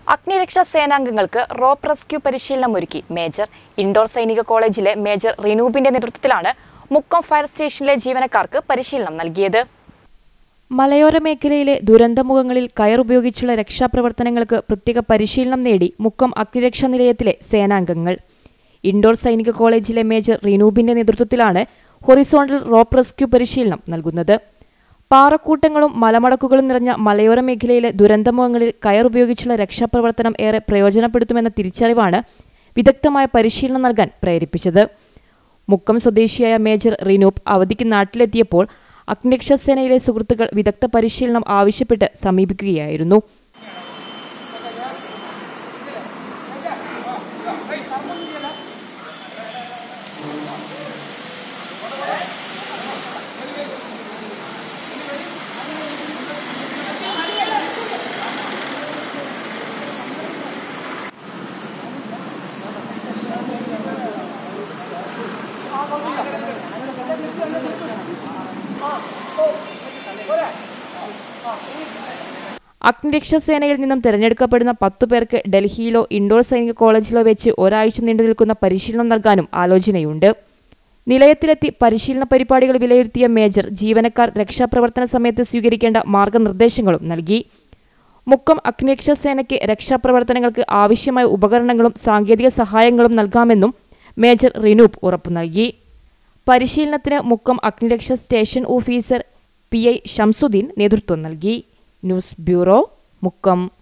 അഗ്നിരക്ഷാ സേനാംഗങ്ങൾക്ക് rope rescue പരിശീലനം ഒരുക്കി മേജർ ഇൻഡോർ സൈനിക കോളേജിലെ മേജർ റിനൂബിന്റെ നേതൃത്വത്തിലാണ് മുക്കം ഫയർ സ്റ്റേഷനിലെ ജീവനക്കാർക്ക് പരിശീലനം നൽകിയത് മലയോര മേഖലയിലെ ദുരന്തമുഖങ്ങളിൽ കയർ ഉപയോഗിച്ചുള്ള രക്ഷാപ്രവർത്തനങ്ങൾക്ക് പ്രത്യേക പരിശീലനം നേടി മുക്കം അഗ്നിരക്ഷാ നിലയത്തിലെ സേനാംഗങ്ങൾ ഇൻഡോർ സൈനിക കോളേജിലെ മേജർ റിനൂബിന്റെ നേതൃത്വത്തിലാണ് ഹൊറിസോണ്ടൽ റോപ്പ് റെസ്ക്യൂ പരിശീലനം നൽകുന്നത് പാറക്കൂട്ടങ്ങളും മലമടക്കുകളും നിറഞ്ഞ മലയോര മേഖലയിലെ ദുരന്തമുഖങ്ങളിൽ കയർ ഉപയോഗിച്ചുള്ള രക്ഷാപ്രവർത്തനം ഏറെ പ്രയോജനപ്പെടുത്തുമെന്ന തിരിച്ചറിവാണ് വിദഗ്ധമായ പരിശീലനം നൽകാൻ പ്രേരിപ്പിച്ചത് മുക്കം സ്വദേശിയായ മേജർ റിനൂപ് അവധിക്ക് നാട്ടിലെത്തിയപ്പോൾ അഗ്നിരക്ഷാ സേനയിലെ സുഹൃത്തുക്കൾ വിദഗ്ധ പരിശീലനം ആവശ്യപ്പെട്ട് സമീപിക്കുകയായിരുന്നു അഗ്നിരക്ഷാ സേനയിൽ നിന്നും തിരഞ്ഞെടുക്കപ്പെടുന്ന പത്തു പേർക്ക് ഡൽഹിയിലോ ഇൻഡോർ സൈനിക കോളേജിലോ വെച്ച് ഒരാഴ്ച നീണ്ടു നിൽക്കുന്ന പരിശീലനം നൽകാനും ആലോചനയുണ്ട് നിലയത്തിലെത്തി പരിശീലന പരിപാടികൾ വിലയിരുത്തിയ മേജർ ജീവനക്കാർ രക്ഷാപ്രവർത്തന സമയത്ത് സ്വീകരിക്കേണ്ട മാർഗനിർദ്ദേശങ്ങളും നൽകി മുക്കം അഗ്നിരക്ഷാ സേനയ്ക്ക് രക്ഷാപ്രവർത്തനങ്ങൾക്ക് ആവശ്യമായ ഉപകരണങ്ങളും സാങ്കേതിക സഹായങ്ങളും നൽകാമെന്നും മേജർ റിനൂപ് ഉറപ്പു നൽകി പരിശീലനത്തിന് മുക്കം അഗ്നിരക്ഷാ station officer P I Shamsuddin നേതൃത്വം നൽകി ന്യൂസ് ബ്യൂറോ മുക്കം